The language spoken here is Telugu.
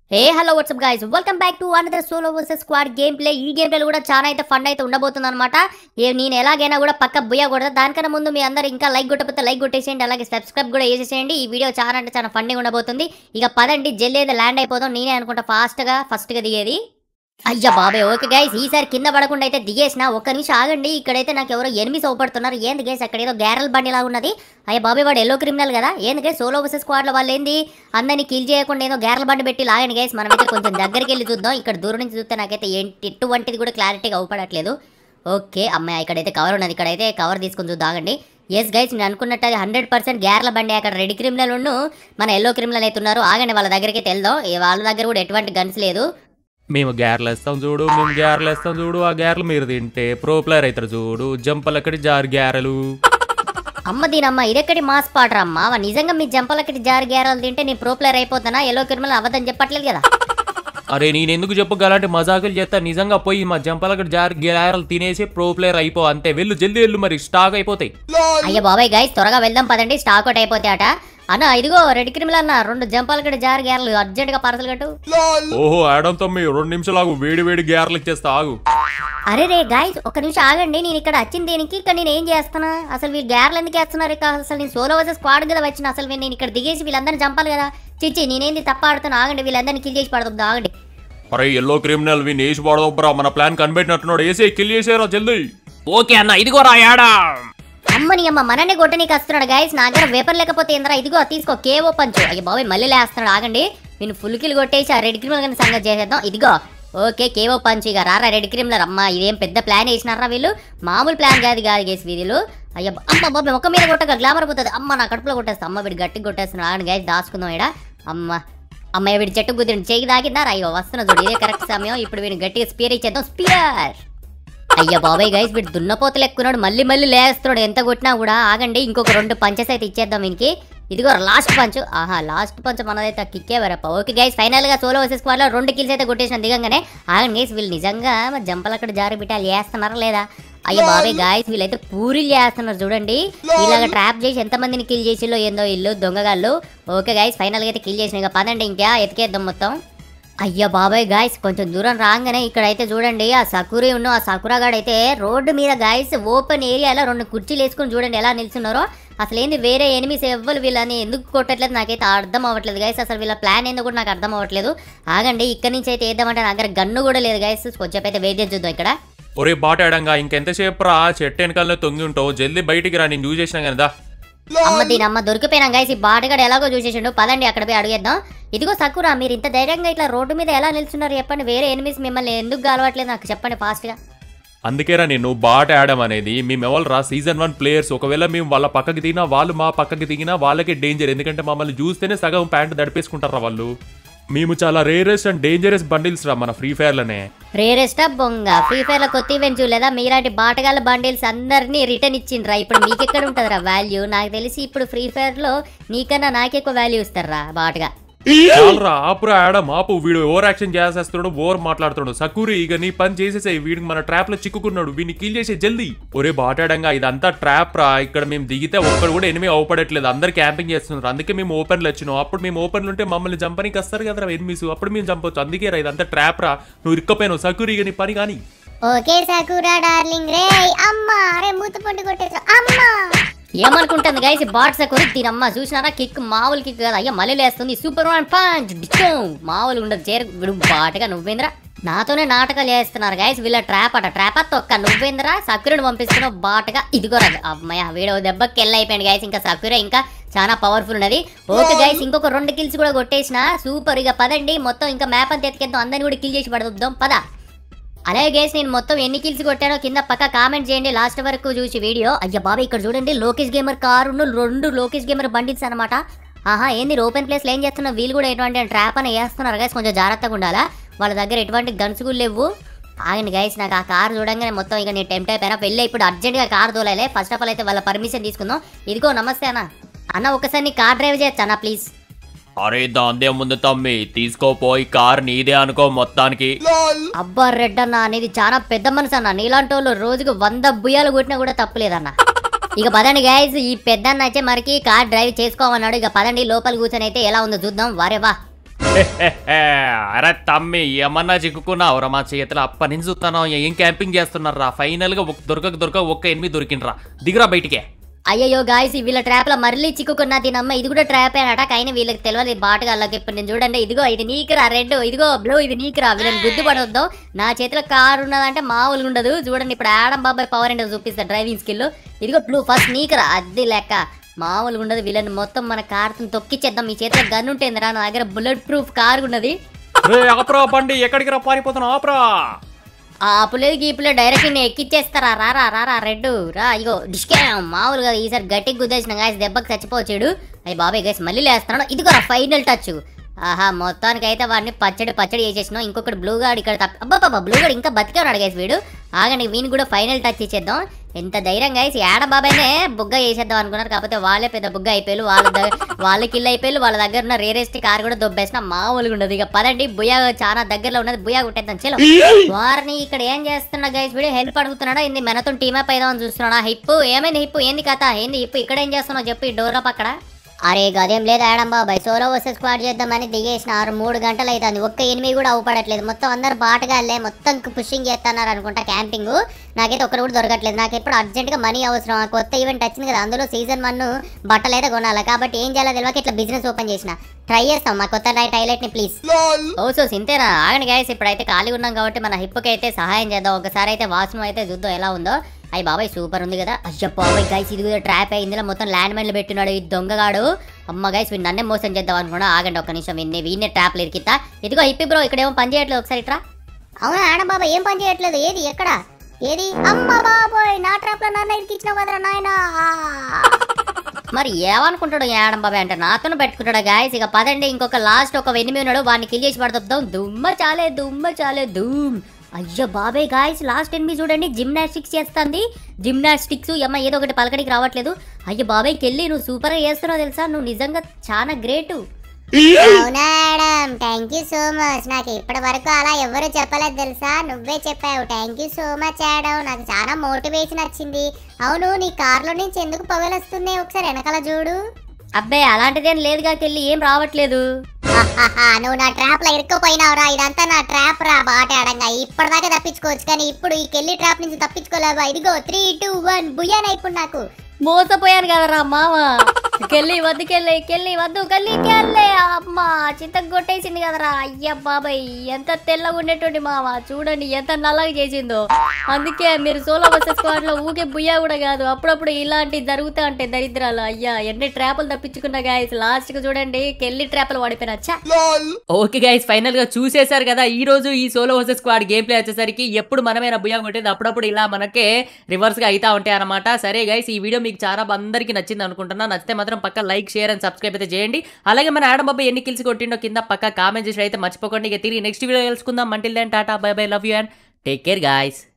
Hey hello what's up guys welcome back to another solo versus squad game play ఈ గేమ్ ప్లే కూడా చాలా అయితే ఫన్ అయితే ఉండబోతుంది అనమాట నేను ఎలాగైనా కూడా పక్క బుయ్య కూడా దానికన్నా ముందు మీ అందరూ ఇంకా లైక్ కొట్టకపోతే లైక్ కొట్టేసేయండి అలాగే సబ్స్క్రైబ్ కూడా చేసేసేయండి ఈ వీడియో చాలా అంటే చాలా ఫన్నీగా ఉండబోతుంది ఇక పదండి జల్లి అయితే ల్యాండ్ అయిపోతాం నేనే అనుకుంటా ఫాస్ట్గా ఫస్ట్గా దిగేది అయ్యా బాబాయ్ ఓకే గైస్ ఈసారి కింద పడకుండా అయితే దిగేసిన ఒక్క నిమిషం ఆగండి ఇక్కడైతే నాకు ఎవరో ఎనిమిది సోపడుతున్నారు ఏంది గైస్ అక్కడ ఏదో గ్యారల్ బండి లాగా ఉన్నది అయ్యా బాబాయ్ వాడు ఎల్లో క్రిమినల్ కదా ఏంది గైస్ సోలో వర్సెస్ స్క్వాడ్లో వాళ్ళు ఏంది అందరినీ కిల్ చేయకుండా ఏదో గ్యారల్ బండి పెట్టి లాగండి గైస్ మనమైతే కొంచెం దగ్గరికి వెళ్ళి చూద్దాం ఇక్కడ దూరం నుంచి చూస్తే నాకైతే ఏంటి ఎటువంటిది కూడా క్లారిటీగా అవుపడట్లేదు ఓకే అమ్మాయి ఇక్కడైతే కవర్ ఉన్నది ఇక్కడైతే కవర్ తీసుకుని చూద్దాం ఆగండి ఎస్ గైస్ నేను అనుకున్నట్టు అది హండ్రెడ్ పర్సెంట్ గ్యార్ల బండి అక్కడ రెడ్ క్రిమినల్ ఉన్ను మన ఎల్లో క్రిమినల్ అయితే ఉన్నారు ఆగండి వాళ్ళ దగ్గరికి వెళ్దాం ఏ వాళ్ళ దగ్గర కూడా ఎటువంటి గన్స్ లేదు మేము గ్యార్లు వేస్తాం చూడు మేము గ్యార్లు వేస్తాం చూడు ఆ గ్యార్లు మీరు తింటే ప్రో ప్లేయర్ అవుతారు చూడు జంపలక్కడి జారు గ్యారెలు అమ్మ దీనమ్మ ఇదెక్కడి మాస్ పాటరా అమ్మ అవ నిజంగా మీ జంపలకి జారి గ్యారాలు తింటే నేను ప్రో ప్లేయర్ అయిపోతానా ఎల్లో క్రిమినల్ అవ్వదని చెప్పట్లేదు కదా అరే నేను ఎందుకు చెప్పు అలాంటి మజాకులు చేస్తా నిజంగా పోయి మా జంపలక్కడి జారు గ్యారెలు తినేసి ప్రో ప్లేయర్ అయిపో అంతే వెళ్ళు జల్దీ వెళ్ళు మరి స్టాక్ అయిపోతాయి అయ్య బాబాయ్ గైస్ త్వరగా వెళ్దాం పదండి స్టాక్ అవుట్ అయిపోతే అట అన్న ఇదిగో రెడ్ క్రిమినల్ అన్న రెండు జంపాలకి జారి గ్యారలు అర్జెంట్ గా పార్సల్ కట్టు ఓహో ఆడమ్ తమ్మి రెండు నిమిషాలు ఆగు వేడి వేడి గ్యారెలు ఇచ్చేస్తా ఆగు అరే రే గాయస్ ఒక నిమిషం ఆగండి నేను ఇక్కడ వచ్చిన దేనికి ఇక్కడ నేను ఏం చేస్తున్నా అసలు వీళ్ళు గ్యార్లు ఎందుకు వేస్తున్నారు ఇక అసలు నేను సోలో వర్సెస్ స్క్వాడ్ కదా వచ్చిన అసలు నేను ఇక్కడ దిగేసి వీళ్ళందరినీ చంపాలి కదా చిచ్చి నేనేంది తప్ప ఆడుతున్నా ఆగండి వీళ్ళందరినీ కిల్ చేసి పడుతుంది ఆగండి అరే ఎల్లో క్రిమినల్ విని వేసి పడదొబ్బరా మన ప్లాన్ కనిపెట్టినట్టున్నాడు వేసే కిల్ చేసేరా జల్దీ ఓకే అన్న ఇదిగో రా యాడా అమ్మని అమ్మ మననే కొట్టనీకి వస్తున్నాడు గాయస్ నా దగ్గర వేపర్ లేకపోతే ఏంద్రా ఇదిగో తీసుకో కేవో పంచు అయ్య బాబాయ్ మళ్ళీ లేస్తున్నాడు ఆగండి నేను ఫుల్ కిల్ కొట్టేసి ఆ రెడ్ క్రిమినల్ గాని సంగతి చేసేద్దాం ఇదిగో ఓకే కేవో పంచు ఇక రారా రెడ్ క్రిమినల్ అమ్మ ఇదేం పెద్ద ప్లాన్ వేసినారా వీళ్ళు మామూలు ప్లాన్ కాదు కాదు గేసి వీళ్ళు అయ్య బా- అమ్మ బాబాయ్ ఒక్క మీద కొట్టక గ్లామర్ పోతుంది అమ్మ నా కడుపులో కొట్టేస్తా అమ్మ వీడు గట్టిగా కొట్టేస్తున్నాడు ఆగండి గాయస్ దాచుకుందాం ఇక్కడ అమ్మ అమ్మ వీడి చెట్టు కుదిరి చేయి దాకిందా అయ్యో వస్తున్నా చూడు ఇదే కరెక్ట్ సమయం ఇప్పుడు వీడిని గట్టిగా స్పియర్ ఇచ్చేద్దాం స్పియర్ అయ్యా బాబాయ్ గైస్ వీడు దున్నపోతలు ఎక్కున్నాడు మళ్ళీ మళ్ళీ లేస్తున్నాడు ఎంత కొట్టినా కూడా ఆగండి ఇంకొక రెండు పంచెస్ అయితే ఇచ్చేద్దాం వీనికి ఇదిగో లాస్ట్ పంచ్ ఆహా లాస్ట్ పంచ్ మనదైతే కిక్కే వరప్ప ఓకే గైస్ ఫైనల్ గా సోలో వర్సెస్ స్క్వాడ్ లో రెండు కిల్స్ అయితే కొట్టేసిన దిగంగానే ఆగండి గైస్ వీళ్ళు నిజంగా జంపలు అక్కడ జారి బిట్టాలు చేస్తున్నారా లేదా అయ్యో బాబాయ్ గాయస్ వీళ్ళైతే పూరీలు చేస్తున్నారు చూడండి ఇలాగ ట్రాప్ చేసి ఎంత మందిని కిల్ చేసిలో ఏందో ఇల్లు దొంగగాళ్ళు ఓకే గైస్ ఫైనల్ గా అయితే కిల్ చేసిన ఇక పదండి ఇంకా ఎతికేద్దాం మొత్తం అయ్యా బాబాయ్ గాయస్ కొంచెం దూరం రాగానే ఇక్కడైతే చూడండి ఆ సకురి ఉన్న ఆ సకురాగాడు అయితే రోడ్డు మీద గాయస్ ఓపెన్ ఏరియాలో రెండు కుర్చీలు వేసుకుని చూడండి ఎలా నిల్చున్నారో అసలు ఏంది వేరే ఎనిమిస్ ఎవ్వరు వీళ్ళని ఎందుకు కొట్టట్లేదు నాకైతే అర్థం అవ్వట్లేదు గైస్ అసలు వీళ్ళ ప్లాన్ ఏందో కూడా నాకు అర్థం అవ్వట్లేదు ఆగండి ఇక్కడ నుంచి అయితే వేద్దామంటే నా దగ్గర గన్ను కూడా లేదు గైస్ కొంచెం అయితే వెయిట్ చేసి చూద్దాం ఇక్కడ ఒరే బాట ఆడంగా ఇంకెంతసేపు రా చెట్టు వెనకాలనే తొంగి ఉంటావు జల్దీ బయటికి రా నేను యూజ్ చేసినా కదా అమ్మ దీని అమ్మ దొరికిపోయినాం గైస్ ఈ బాటగాడు ఎలాగో చూసేసిండు పదండి అక్కడ పోయి అడిగేద్దాం ఇదిగో సకురా మీరు ఇంత ధైర్యంగా ఇట్లా రోడ్డు మీద ఎలా నిల్చున్నారు చెప్పండి వేరే ఎనిమిస్ మిమ్మల్ని ఎందుకు గాలవట్లేదు నాకు చెప్పండి ఫాస్ట్గా అందుకేరా నేను బాట ఆడడం అనేది మేము ఎవరు రా సీజన్ వన్ ప్లేయర్స్ ఒకవేళ మేము వాళ్ళ పక్కకి దిగినా వాళ్ళు మా పక్కకి దిగినా వాళ్ళకే డేంజర్ ఎందుకంటే మమ్మల్ని చూస్తేనే సగం ప్యాంట్ దడిపేసుకుంటారా వాళ్ళు మేము చాలా రేరెస్ట్ అండ్ డేంజరస్ బండిల్స్ రా మన ఫ్రీ ఫైర్లోనే రేరెస్ట్ బొంగ ఫ్రీ ఫైర్ లో కొత్త ఈవెంట్ చూడలేదా మీలాంటి బాటగాళ్ళ బండిల్స్ అందరినీ రిటర్న్ ఇచ్చిండ్రా ఇప్పుడు మీకు ఎక్కడ ఉంటుందిరా వాల్యూ నాకు తెలిసి ఇప్పుడు ఫ్రీ ఫైర్ లో నీకన్నా నాకెక్కువ వాల్యూ ఇస్తారా బాటగా చాలరా ఆపురా ఆడం ఆపు వీడు ఓవర్ యాక్షన్ చేసేస్తున్నాడు ఓవర్ మాట్లాడుతున్నాడు సకూరి ఇక నీ పని చేసేసాయి వీడికి మన ట్రాప్ లో చిక్కుకున్నాడు వీడిని కిల్ చేసే జల్దీ ఒరే బాటాడంగా ఇదంతా ట్రాప్ రా ఇక్కడ మేము దిగితే ఒక్కడు కూడా ఎనిమి అవపడట్లేదు అందరు క్యాంపింగ్ చేస్తున్నారు అందుకే మేము ఓపెన్ లో వచ్చినాం అప్పుడు మేము ఓపెన్ ఉంటే మమ్మల్ని చంపనీకి వస్తారు కదరా ఎనిమిస్ అప్పుడు మేము చంపొచ్చు అందుకే రా ఇదంతా ట్రాప్ రా నువ్వు ఇరుక్కపోయినావు సకూరి ఇక నీ పని కానీ ఓకే సాకురా డార్లింగ్ రే అమ్మా రే మూత పండు కొట్టేసా అమ్మా ఏమనుకుంటుంది గైస్ బాట్ సకురి దీనమ్మ చూసినారా కిక్ మామూలు కిక్ కదా అయ్యా మళ్ళీ లేస్తుంది సూపర్ మ్యాన్ పంచ్ డిచో మామూలు ఉండదు చేరు విడు బాటగా నువ్వేంద్రా నాతోనే నాటకాలు చేస్తున్నారు గైస్ వీళ్ళ ట్రాప్ అట ట్రాప్ తొక్క నువ్వేంద్రా సకురుని పంపిస్తున్నావు బాటగా ఇదిగో రాజు అమ్మయ్య వీడు దెబ్బకి ఎల్ అయిపోయింది గైస్ ఇంకా సకుర ఇంకా చాలా పవర్ఫుల్ ఉన్నది ఓకే గైస్ ఇంకొక రెండు కిల్స్ కూడా కొట్టేసిన సూపర్ ఇక పదండి మొత్తం ఇంకా మ్యాప్ అంతా ఎత్తుకెళ్తాం అందరిని కూడా కిల్ చేసి పడదాం పద అలాగే గేస్ నేను మొత్తం ఎన్ని కిల్స్ కొట్టానో కింద పక్క కామెంట్ చేయండి లాస్ట్ వరకు చూసి వీడియో అయ్యా బాబా ఇక్కడ చూడండి లోకేష్ గేమర్ కారు రెండు లోకేష్ గేమర్ బండిల్స్ అనమాట ఆహా ఏంది ఓపెన్ ప్లేస్ ఏం చేస్తున్నా వీళ్ళు కూడా ఎటువంటి ట్రాప్ అని వేస్తున్నారు గైస్ కొంచెం జాగ్రత్తగా ఉండాలా వాళ్ళ దగ్గర ఎటువంటి గన్స్ కూడా లేవు ఆగండి గైస్ నాకు ఆ కార్ చూడంగానే మొత్తం ఇక నేను టెంప్ట్ అయిపోయినా వెళ్ళి ఇప్పుడు అర్జెంట్గా కార్ తోలాలే ఫస్ట్ ఆఫ్ ఆల్ అయితే వాళ్ళ పర్మిషన్ తీసుకుందాం ఇదిగో నమస్తే అన్న అన్న ఒకసారి నీ కార్ డ్రైవ్ చేయొచ్చు అన్న ప్లీజ్ అరే దాందే ముందు తమ్మి తీసుకోపోయి కార్ నీదే అనుకో మొత్తానికి అబ్బా రెడ్ అన్న అనేది చాలా పెద్ద మనసు అన్న నీలాంటి వాళ్ళు రోజుకు వంద బుయ్యాలు కొట్టినా కూడా తప్పులేదన్న ఇక పదండి గైస్ ఈ పెద్దన్న అయితే మనకి కార్ డ్రైవ్ చేసుకోమన్నాడు ఇక పదండి లోపల కూర్చొని అయితే ఎలా ఉందో చూద్దాం వారే వా అరే తమ్మి ఏమన్నా చిక్కుకున్నావురా మా చేతిలో అప్పటి నుంచి చూస్తాను ఏం క్యాంపింగ్ చేస్తున్నారా ఫైనల్ గా ఒక దొరకక దొరక ఒక్క ఎనిమిది దొరికినరా దిగురా బయటికే అయ్యయ్యో గాయస్ వీళ్ళ ట్రాప్ లో మళ్ళీ చిక్కుకున్న తినమ్మ ఇది కూడా ట్రాప్ అట కానీ వీళ్ళకి తెలియదు బాటగాళ్ళకి ఇప్పుడు నేను చూడండి ఇదిగో ఇది నీకురా రెడ్ ఇదిగో బ్లూ ఇది నీకురా వీళ్ళని గుర్తుపడవద్దు నా చేతిలో కారు ఉన్నదంటే మామూలుగా ఉండదు చూడండి ఇప్పుడు ఆడం బాబాయ్ పవర్ ఏంటో చూపిస్తా డ్రైవింగ్ స్కిల్ ఇదిగో బ్లూ ఫస్ట్ నీకురా అది లెక్క మామూలుగా ఉండదు వీళ్ళని మొత్తం మన కార్తో తొక్కిచ్చేద్దాం మీ చేతిలో గన్ ఉంటేందిరా నా దగ్గర బుల్లెట్ ప్రూఫ్ కార్ ఉన్నది రే ఆపరా బండి ఎక్కడికి రా పారిపోతున్నా ఆపరా ఆ పులేదు గీపులే డైరెక్ట్ నేను ఎక్కిచ్చేస్తారా రారా రారా రెడ్డు రా ఇగో డిస్కే మామూలుగా ఈసారి గట్టికి గుద్దేసిన గాయస్ దెబ్బకి చచ్చిపోవచ్చాడు అయ్యి బాబాయ్ గైస్ మళ్ళీ లేస్తున్నాడు ఇదిగో ఫైనల్ టచ్ ఆహా మొత్తానికి అయితే వాడిని పచ్చడి పచ్చడి చేసేసినాం ఇంకొకటి బ్లూ గార్డ్ ఇక్కడ తప్ప అబ్బాబా బ్లూ గార్డ్ ఇంకా బతికే ఉన్నాడు గైస్ వీడు ఆగండి వీని కూడా ఫైనల్ టచ్ ఇచ్చేద్దాం ఎంత ధైర్యం గైస్ ఏడ బాబాయ్నే బుగ్గ చేసేద్దాం అనుకున్నారు కాకపోతే వాళ్ళే పెద్ద బుగ్గ అయిపోయారు వాళ్ళ దగ్గర వాళ్ళ కిల్ అయిపోయారు వాళ్ళ దగ్గర ఉన్న రేరెస్ట్ కార్ కూడా దొబ్బేసిన మామూలుగా ఉండదు ఇక పదండి బుయా చాలా దగ్గరలో ఉన్నది బుయా కొట్టేద్దాం చలో వారిని ఇక్కడ ఏం చేస్తున్నా గైస్ వీడు హెల్ప్ అడుగుతున్నాడా ఏంది మనతో టీమ్ అప్ అయిదామని చూస్తున్నాడా హిప్పు ఏమైంది హిప్పు ఏంది కథ ఏంది హిప్పు ఇక్కడ ఏం చేస్తున్నావు చెప్పు ఈ డోర్ పక్కడ అరే గదేం లేదు ఆడం బాబాయ్ సోలో వర్సెస్ స్క్వాడ్ చేద్దామని దిగేసిన ఆరు మూడు గంటలు అవుతుంది ఒక్క ఎనిమిది కూడా అవుపడట్లేదు మొత్తం అందరు బాటగాళ్ళే మొత్తం పుషింగ్ చేస్తున్నారు అనుకుంటా క్యాంపింగ్ నాకైతే ఒక్కరు కూడా దొరకట్లేదు నాకు ఎప్పుడు అర్జెంట్గా మనీ అవసరం ఆ కొత్త ఈవెంట్ వచ్చింది కదా అందులో సీజన్ వన్ బట్టలు అయితే కొనాలి కాబట్టి ఏం చేయాలో తెలియక ఇట్లా బిజినెస్ ఓపెన్ చేసిన ట్రై చేస్తాం మా కొత్త టైలెట్ ని ప్లీజ్ ఓ సో సింతేనా ఆగండి గాయస్ ఇప్పుడైతే ఖాళీ ఉన్నాం కాబట్టి మన హిప్కి అయితే సహాయం చేద్దాం ఒకసారి అయితే వాసన అయితే చూద్దాం ఎలా ఉందో అయ్యి బాబాయ్ సూపర్ ఉంది కదా అయ్యో బాబాయ్ గైస్ ఇది కూడా ట్రాప్ అయింది ఇందులో మొత్తం ల్యాండ్ మైన్లు పెట్టినాడు ఈ దొంగగాడు అమ్మ గైస్ వీడు నన్నే మోసం చేద్దాం అనుకున్నా ఆగండి ఒక్క నిమిషం వీడిని వీడినే ట్రాప్లు ఇరికితా ఇదిగో హిప్పి బ్రో ఇక్కడ ఏమో పని చేయట్లేదు ఒకసారి ఇట్రా అవునా ఆడ బాబాయ్ ఏం పని చేయట్లేదు ఏది ఎక్కడ ఏది అమ్మ బాబాయ్ నా ట్రాప్ లో నన్ను ఇరికించినావు కదరా నాయనా మరి ఏమనుకుంటాడు ఏడం బాబాయ్ అంటే నాతోనే పెట్టుకుంటాడు గాయస్ ఇక పదండి ఇంకొక లాస్ట్ ఒక ఎనిమిది ఉన్నాడు వాడిని కిల్ చేసి పడుతుందాం దుమ్మ చాలే దుమ్మ చాలే ధూమ్ అయ్యో బాబాయ్ గాయస్ లాస్ట్ ఎనిమిది చూడండి జిమ్నాస్టిక్స్ చేస్తుంది జిమ్నాస్టిక్స్ అమ్మ ఏదో ఒకటి పలకడికి రావట్లేదు అయ్యో బాబాయ్కి వెళ్ళి నువ్వు సూపర్గా చేస్తున్నావు తెలుసా నువ్వు నిజంగా చాలా గ్రేటు అవునా madam thank you so much నాకు ఇప్పటి వరకు అలా ఎవరు చెప్పలేదు తెలుసా నువ్వే చెప్పావు thank you so much madam నాకు చాలా మోటివేషన్ వచ్చింది అవును నీ కార్లో నుంచి ఎందుకు పొగలు వస్తున్నాయి ఒకసారి వెనకాల చూడు అబ్బే అలాంటిదేం లేదుగా కెళ్ళి ఏం రావట్లేదు ఆహాహా, నువ్వు నా ట్రాప్ లో ఇరుక్కుపోయినావురా ఇదంతా నా ట్రాప్ రా బాట ఆడంగా ఇప్పటిదాకా తప్పించుకోవచ్చు కానీ ఇప్పుడు ఈ కెళ్ళి ట్రాప్ నుంచి తప్పించుకోలేవా ఇదిగో త్రీ టూ వన్ బుయ్యాన్ అయిపోయి నాకు మోసపోయాను కదరా మామ కెళ్ళి వద్దుకెళ్ళి కెళ్ళి వద్దు కల్లి కెళ్ళి అమ్మ చింత కొట్టేసింది కదరా అయ్య బాబాయ్ ఎంత తెల్లగా ఉండేటువంటి మామ చూడండి ఎంత నల్లగా చేసిందో అందుకే మీరు సోలో బస్సెస్ స్క్వాడ్ లో ఊకే బుయ్యా కూడా కాదు అప్పుడప్పుడు ఇలాంటి జరుగుతా ఉంటాయి దరిద్రాలు అయ్యా ఎన్ని ట్రాపులు తప్పించుకున్నా గాయస్ లాస్ట్ కి చూడండి కెళ్ళి ట్రాపులు పడిపోయినా ఛ! ఓకే గైస్ ఫైనల్ గా చూసేశారు కదా ఈ రోజు ఈ solo versus squad game play వచ్చేసరికి ఎప్పుడు మనమైన భుజం కొట్టేది అప్పుడప్పుడు ఇలా మనకే రివర్స్ గా అవుతా ఉంటాయి అనమాట సరే గైస్ ఈ వీడియో మీకు చాలా అందరికీ నచ్చింది అనుకుంటున్నా నచ్చితే మాత్రం పక్క లైక్ షేర్ అండ్ సబ్స్క్రైబ్ అయితే చేయండి అలాగే మన ఆడం బాబా ఎన్ని కిల్స్ కొట్టిండో కింద పక్క కామెంట్ చేసి అయితే మర్చిపోకండి ఇక తిరిగి నెక్స్ట్ వీడియో తెలుసుకుందాం until then tata bye bye love you and take care guys